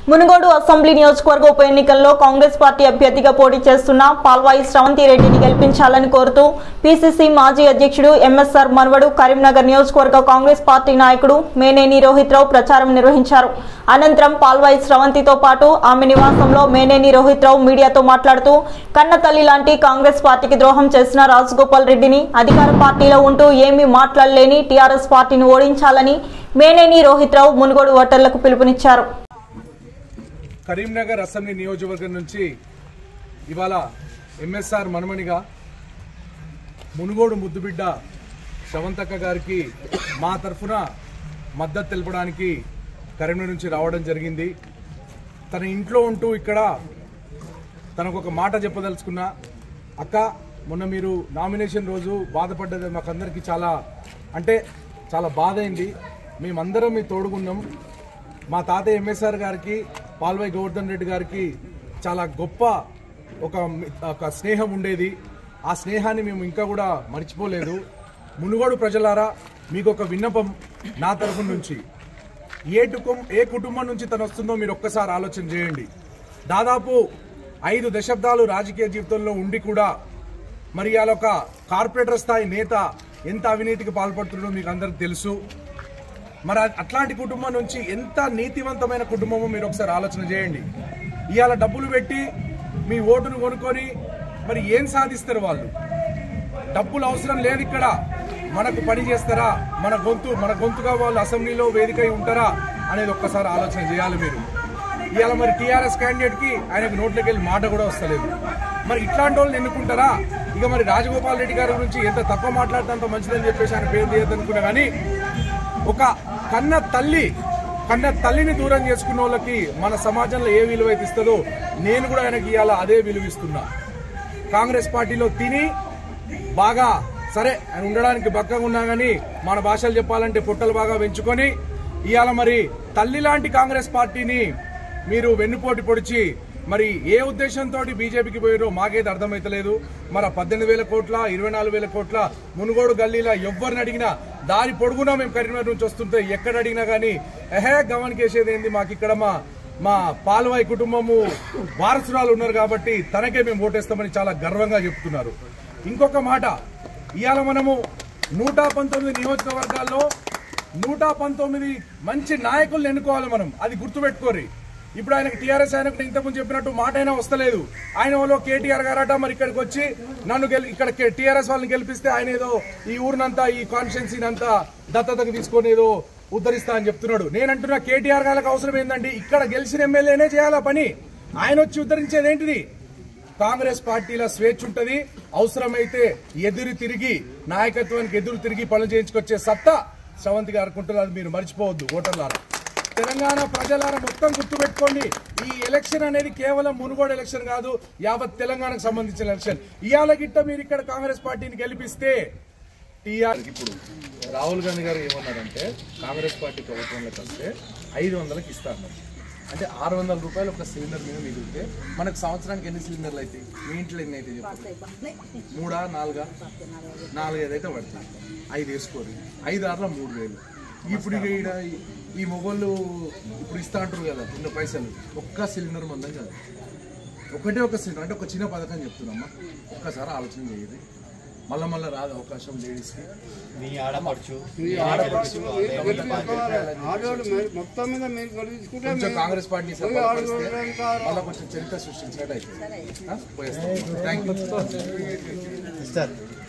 Munugode assembly నియోజకవర్గ ఉప ఎన్నికల్లో కాంగ్రెస్ పార్టీ అభ్యర్థిగా పోటీ చేస్తున్న పాల్వాయి శ్రవంతి రెడ్డిని గెలిపించాలని కోరుతూ పీసీసీ మాజీ అధ్యక్షుడు ఎంఎస్ఆర్ మనవడు కరీంనగర్ నియోజకవర్గ కాంగ్రెస్ పార్టీ నాయకుడు మేనేని రోహిత్ రావు ప్రచారం నిర్వహించారు అనంతరం పాల్వాయి శ్రవంతితో పాటు ఆమె నివాసంలో మేనేని రోహిత్ రావు మీడియాతో మాట్లాడుతూ కన్న తల్లి లాంటి కాంగ్రెస్ పార్టీకి ద్రోహం చేసిన రాజగోపాల్ రెడ్డిని అధికార పార్టీలో ఉంటూ ఏమీ మాట్లాడలేని టీఆర్ఎస్ పార్టీని ఓడించాలని మేనేని రోహిత్ రావు మునుగోడు ఓటర్లకు పిలుపునిచ్చారు కరీంనగర్ అసెంబ్లీ నియోజకవర్గం నుంచి ఇవాళ ఎంఎస్ఆర్ మనమణిగా మునుగోడు ముద్దుబిడ్డ శ్రవంతక్క గారికి మా తరఫున మద్దతు తెలపడానికి కరీంనగర్ నుంచి రావడం జరిగింది తన ఇంట్లో ఉంటూ ఇక్కడ తనకు ఒక మాట చెప్పదలుచుకున్నా అక్క మొన్న మీరు నామినేషన్ రోజు బాధపడ్డది మాకందరికీ చాలా అంటే చాలా బాధ అయింది మేమందరం మీ తోడుగున్నాం మా తాతయ్య ఎంఎస్ఆర్ గారికి పాల్వై గోవర్ధన్ రెడ్డి గారికి చాలా గొప్ప ఒక మి- ఒక స్నేహం ఉండేది ఆ స్నేహాన్ని మేము ఇంకా కూడా మర్చిపోలేదు మునుగోడు ప్రజలారా మీకు ఒక విన్నపం నా తరఫు నుంచి ఏ టుకం ఏ కుటుంబం నుంచి తను వస్తుందో మీరు ఒక్కసారి ఆలోచన చేయండి దాదాపు ఐదు దశాబ్దాలు రాజకీయ జీవితంలో ఉండి కూడా మరి ఇవాళ ఒక కార్పొరేటర్ స్థాయి నేత ఎంత అవినీతికి పాల్పడుతుందో మీకు అందరికి తెలుసు మరి అ- అట్లాంటి కుటుంబం నుంచి ఎంత నీతివంతమైన కుటుంబమో మీరు ఒకసారి ఆలోచన చేయండి ఇవాళ డబ్బులు పెట్టి మీ ఓటును కొనుక్కొని మరి ఏం సాధిస్తారు వాళ్ళు డబ్బులు అవసరం లేదు ఇక్కడ మనకు పని చేస్తారా మన గొంతు మన గొంతుగా వాళ్ళు అసెంబ్లీలో వేదికై ఉంటారా అనేది ఒక్కసారి ఆలోచన చేయాలి మీరు ఇవాళ మరి టీఆర్ఎస్ క్యాండిడేట్ కి ఆయనకు నోట్లోకి వెళ్ళి మాట కూడా వస్తలేదు మరి ఇట్లాంటి వాళ్ళని ఎన్నుకుంటారా ఇక మరి రాజగోపాల్ రెడ్డి గారి గురించి ఎంత తక్కువ మాట్లాడితే అంత మంచిదని చెప్పేసి ఆయన పేరు తీయద్దనుకున్నా కానీ ఒక కన్న తల్లి కన్న తల్లిని దూరం చేసుకున్న వాళ్ళకి మన సమాజంలో ఏ విలువ అయితే ఇస్తుందో నేను కూడా ఆయనకి ఇవాళ అదే విలువ ఇస్తున్నా కాంగ్రెస్ పార్టీలో తిని బాగా సరే ఆయన ఉండడానికి బక్కగా ఉన్నా కానీ మన భాషలు చెప్పాలంటే పుట్టలు బాగా పెంచుకొని ఇవాళ మరి తల్లి లాంటి కాంగ్రెస్ పార్టీని మీరు వెన్నుపోటు పొడిచి మరి ఏ ఉద్దేశంతో బీజేపీకి పోయారో మాకైతే అర్థమైతలేదు మరి ఆ పద్దెనిమిది వేల కోట్ల ఇరవై నాలుగు వేల కోట్ల మునుగోడు గల్లీలా ఎవరిని అడిగినా దారి పొడుగునా మేము కరీంనగర్ నుంచి వస్తుంటే ఎక్కడ అడిగినా కానీ ఎహే గమనికేసేది ఏంది మాకు ఇక్కడ మా మా పాల్వాయి కుటుంబము వారసురాలు ఉన్నారు కాబట్టి తనకే మేము ఓటేస్తామని చాలా గర్వంగా చెప్తున్నారు ఇంకొక మాట ఇవాళ మనము నూట పంతొమ్మిది నియోజకవర్గాల్లో నూట పంతొమ్మిది మంచి నాయకులను ఎన్నుకోవాలి మనం అది గుర్తుపెట్టుకోరి ఇప్పుడు ఆయనకి టీఆర్ఎస్ ఆయనకు నేను ఇంతకుముందు చెప్పినట్టు మాట అయినా వస్తలేదు ఆయన వాళ్ళు కేటీఆర్ గారట మరి ఇక్కడికి వచ్చి నన్ను గెలి ఇక్కడ టీఆర్ఎస్ వాళ్ళని గెలిపిస్తే ఆయన ఏదో ఈ ఊరినంతా ఈ కాన్స్టిట్యున్సీని అంతా దత్తతకు తీసుకొని ఏదో ఉద్ధరిస్తా అని చెప్తున్నాడు నేను అంటున్నా కేటీఆర్ గారికి అవసరం ఏంటంటే ఇక్కడ గెలిచిన ఎమ్మెల్యేనే చేయాలా పని ఆయన వచ్చి ఉద్ధరించేది ఏంటిది కాంగ్రెస్ పార్టీల స్వేచ్ఛ ఉంటది అవసరమైతే ఎదురు తిరిగి నాయకత్వానికి ఎదురు తిరిగి పనులు చేయించుకొచ్చే సత్తా శ్రవంతి గారు అనుకుంటున్నారు మీరు మర్చిపోవద్దు ఓటర్లారా తెలంగాణ ప్రజలారా మొత్తం గుర్తుపెట్టుకోండి ఈ ఎలక్షన్ అనేది కేవలం మునుగోడు ఎలక్షన్ కాదు యావత్ తెలంగాణకు సంబంధించిన ఎలక్షన్ ఇవాళ గిట్ట మీరు ఇక్కడ కాంగ్రెస్ పార్టీని గెలిపిస్తే టీఆర్ ఇప్పుడు రాహుల్ గాంధీ గారు ఏమన్నారంటే కాంగ్రెస్ పార్టీ ప్రభుత్వంలోకి వస్తే ఐదు వందలకి ఇస్తాను అంటే ఆరు వందల రూపాయలు ఒక సిలిండర్ మీద మిగిలితే మనకు సంవత్సరానికి ఎన్ని సిలిండర్లు అవుతాయి మీ ఇంట్లో ఎన్ని అయితే చెప్పండి మూడా నాలుగా నాలుగు ఐదైతే పడుతుంది ఐదు వేసుకోరు ఐదు ఆరులో మూడు వేలు ఇప్పుడు ఇక ఈడ ఈ- ఈ మొగోళ్ళు ఇప్పుడు ఇస్తా అంటారు కదా ఇన్ని పైసలు ఒక్క సిలిండర్ మందం కాదు ఒకటే ఒక సిలిండర్ అంటే ఒక చిన్న పథకం చెప్తున్నామ్మా ఒక్కసారి ఆలోచన చేయదు మళ్ళా మళ్ళీ రాదు అవకాశం లేడీస్కి మీ ఆడపడుచు ఆడవాళ్ళు మరి మొత్తం మీద మీరు గెలిపించుకుంటే కొంచెం కాంగ్రెస్ పార్టీ సపోర్ట్ చేస్తే మళ్ళీ కొంచెం చరిత్ర సృష్టించినట్టు అయితే థ్యాంక్ యూ సిస్టర్